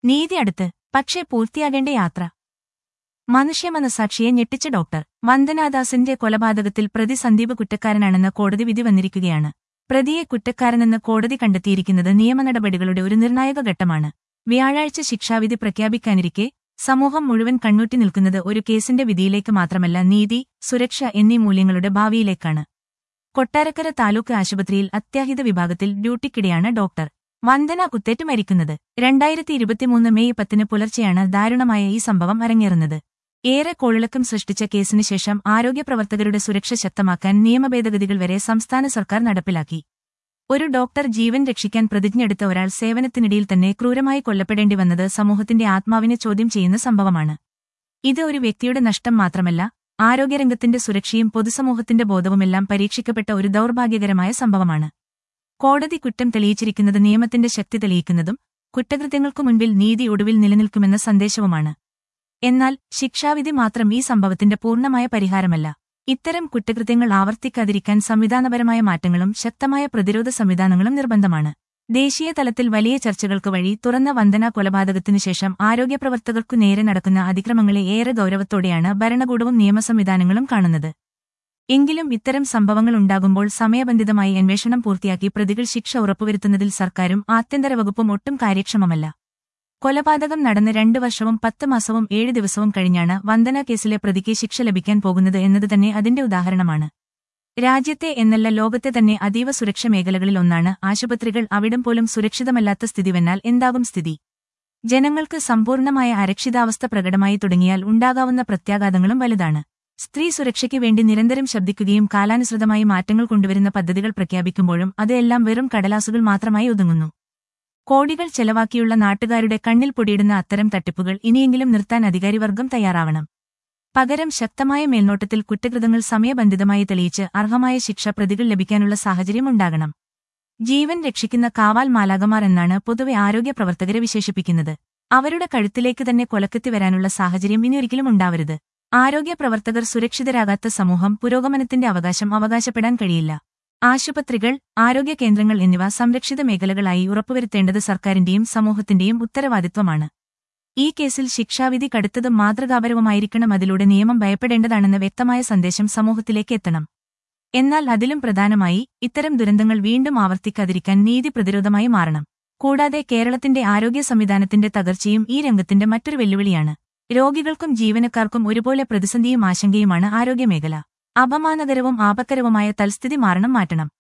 നീതി അടുത്ത് പക്ഷേ പൂർത്തിയാകേണ്ട യാത്ര മനുഷ്യമനസാക്ഷിയെ ഞെട്ടിച്ച ഡോക്ടർ വന്ദനാദാസിന്റെ കൊലപാതകത്തിൽ പ്രതി സന്ദീപ് കുറ്റക്കാരനാണെന്ന് കോടതി വിധി വന്നിരിക്കുകയാണ് പ്രതിയെ കുറ്റക്കാരനെന്ന് കോടതി കണ്ടെത്തിയിരിക്കുന്നത് നിയമ നടപടികളുടെ ഒരു നിർണായക ഘട്ടമാണ് വ്യാഴാഴ്ച ശിക്ഷാവിധി പ്രഖ്യാപിക്കാനിരിക്കെ സമൂഹം മുഴുവൻ കണ്ണൂറ്റി നിൽക്കുന്നത് ഒരു കേസിന്റെ വിധിയിലേക്ക് മാത്രമല്ല നീതി സുരക്ഷ എന്നീ മൂല്യങ്ങളുടെ ഭാവിയിലേക്കാണ് കൊട്ടാരക്കര താലൂക്ക് ആശുപത്രിയിൽ അത്യാഹിത വിഭാഗത്തിൽ ഡ്യൂട്ടിക്കിടെയാണ് ഡോക്ടർ വന്ദന കുത്തേറ്റ് മരിക്കുന്നത് രണ്ടായിരത്തി ഇരുപത്തിമൂന്ന് മെയ് പത്തിന് പുലർച്ചെയാണ് ദാരുണമായ ഈ സംഭവം അരങ്ങേറുന്നത് ഏറെ കോളിളക്കം സൃഷ്ടിച്ച കേസിന് ശേഷം ആരോഗ്യപ്രവർത്തകരുടെ സുരക്ഷ ശക്തമാക്കാൻ നിയമഭേദഗതികൾ വരെ സംസ്ഥാന സർക്കാർ നടപ്പിലാക്കി ഒരു ഡോക്ടർ ജീവൻ രക്ഷിക്കാൻ പ്രതിജ്ഞയെടുത്ത ഒരാൾ സേവനത്തിനിടയിൽ തന്നെ ക്രൂരമായി കൊല്ലപ്പെടേണ്ടി വന്നത് സമൂഹത്തിന്റെ ആത്മാവിനെ ചോദ്യം ചെയ്യുന്ന സംഭവമാണ് ഇത് ഒരു വ്യക്തിയുടെ നഷ്ടം മാത്രമല്ല ആരോഗ്യരംഗത്തിന്റെ സുരക്ഷയും പൊതുസമൂഹത്തിന്റെ ബോധവുമെല്ലാം പരീക്ഷിക്കപ്പെട്ട ഒരു ദൗർഭാഗ്യകരമായ സംഭവമാണ് കോടതി കുറ്റം തെളിയിച്ചിരിക്കുന്നത് നിയമത്തിന്റെ ശക്തി തെളിയിക്കുന്നതും കുറ്റകൃത്യങ്ങൾക്കു മുൻപിൽ നീതി ഒടുവിൽ നിലനിൽക്കുമെന്ന സന്ദേശവുമാണ് എന്നാൽ ശിക്ഷാവിധി മാത്രം ഈ സംഭവത്തിന്റെ പൂർണ്ണമായ പരിഹാരമല്ല ഇത്തരം കുറ്റകൃത്യങ്ങൾ ആവർത്തിക്കാതിരിക്കാൻ സംവിധാനപരമായ മാറ്റങ്ങളും ശക്തമായ പ്രതിരോധ സംവിധാനങ്ങളും നിർബന്ധമാണ് ദേശീയ തലത്തിൽ വലിയ ചർച്ചകൾക്ക് വഴി തുറന്ന വന്ദന കൊലപാതകത്തിനു ശേഷം ആരോഗ്യപ്രവർത്തകർക്കു നേരെ നടക്കുന്ന അതിക്രമങ്ങളെ ഏറെ ഗൌരവത്തോടെയാണ് ഭരണകൂടവും നിയമസംവിധാനങ്ങളും കാണുന്നത് എങ്കിലും ഇത്തരം സംഭവങ്ങൾ ഉണ്ടാകുമ്പോൾ സമയബന്ധിതമായി അന്വേഷണം പൂർത്തിയാക്കി പ്രതികൾ ശിക്ഷ ഉറപ്പുവരുത്തുന്നതിൽ സർക്കാരും ആഭ്യന്തര വകുപ്പും ഒട്ടും കാര്യക്ഷമമല്ല കൊലപാതകം നടന്ന് രണ്ടു വർഷവും പത്ത് മാസവും ഏഴ് ദിവസവും കഴിഞ്ഞാണ് വന്ദന കേസിലെ പ്രതിക്ക് ശിക്ഷ ലഭിക്കാൻ പോകുന്നത് എന്നത് തന്നെ അതിന്റെ ഉദാഹരണമാണ് രാജ്യത്തെ എന്നല്ല ലോകത്തെ തന്നെ അതീവ സുരക്ഷ മേഖലകളിൽ ഒന്നാണ് ആശുപത്രികൾ അവിടം പോലും സുരക്ഷിതമല്ലാത്ത സ്ഥിതി വന്നാൽ എന്താകും സ്ഥിതി ജനങ്ങൾക്ക് സമ്പൂർണമായ അരക്ഷിതാവസ്ഥ പ്രകടമായി തുടങ്ങിയാൽ ഉണ്ടാകാവുന്ന പ്രത്യാഘാതങ്ങളും വലുതാണ് സ്ത്രീ സുരക്ഷയ്ക്ക് വേണ്ടി നിരന്തരം ശബ്ദിക്കുകയും കാലാനുസൃതമായി മാറ്റങ്ങൾ കൊണ്ടുവരുന്ന പദ്ധതികൾ പ്രഖ്യാപിക്കുമ്പോഴും അതെല്ലാം വെറും കടലാസുകൾ മാത്രമായി ഒതുങ്ങുന്നു കോടികൾ ചെലവാക്കിയുള്ള നാട്ടുകാരുടെ കണ്ണിൽ പൊടിയിടുന്ന അത്തരം തട്ടിപ്പുകൾ ഇനിയെങ്കിലും നിർത്താൻ അധികാരിവർഗം തയ്യാറാവണം പകരം ശക്തമായ മേൽനോട്ടത്തിൽ കുറ്റകൃതങ്ങൾ സമയബന്ധിതമായി തെളിയിച്ച് അർഹമായ ശിക്ഷ പ്രതികൾ ലഭിക്കാനുള്ള സാഹചര്യം ഉണ്ടാകണം ജീവൻ രക്ഷിക്കുന്ന കാവാൽ മാലാകമാർ എന്നാണ് പൊതുവെ ആരോഗ്യ പ്രവർത്തകരെ വിശേഷിപ്പിക്കുന്നത് അവരുടെ കഴുത്തിലേക്ക് തന്നെ കൊലക്കെത്തി വരാനുള്ള സാഹചര്യം ഇനിയൊരിക്കലും ഉണ്ടാവരുത് ആരോഗ്യ പ്രവർത്തകർ സുരക്ഷിതരാകാത്ത സമൂഹം പുരോഗമനത്തിന്റെ അവകാശം അവകാശപ്പെടാൻ കഴിയില്ല ആശുപത്രികൾ ആരോഗ്യ കേന്ദ്രങ്ങൾ എന്നിവ സംരക്ഷിത മേഖലകളായി ഉറപ്പുവരുത്തേണ്ടത് സർക്കാരിന്റെയും സമൂഹത്തിന്റെയും ഉത്തരവാദിത്വമാണ് ഈ കേസിൽ ശിക്ഷാവിധി കടുത്തതും മാതൃകാപരവുമായിരിക്കണം അതിലൂടെ നിയമം ഭയപ്പെടേണ്ടതാണെന്ന വ്യക്തമായ സന്ദേശം സമൂഹത്തിലേക്ക് എത്തണം എന്നാൽ അതിലും പ്രധാനമായി ഇത്തരം ദുരന്തങ്ങൾ വീണ്ടും ആവർത്തിക്കാതിരിക്കാൻ നീതി പ്രതിരോധമായി മാറണം കൂടാതെ കേരളത്തിന്റെ ആരോഗ്യ സംവിധാനത്തിന്റെ തകർച്ചയും ഈ രംഗത്തിന്റെ മറ്റൊരു വെല്ലുവിളിയാണ് രോഗികൾക്കും ജീവനക്കാർക്കും ഒരുപോലെ പ്രതിസന്ധിയും ആശങ്കയുമാണ് ആരോഗ്യമേഖല അപമാനകരവും ആപക്കരവുമായ തൽസ്ഥിതി മാറണം മാറ്റണം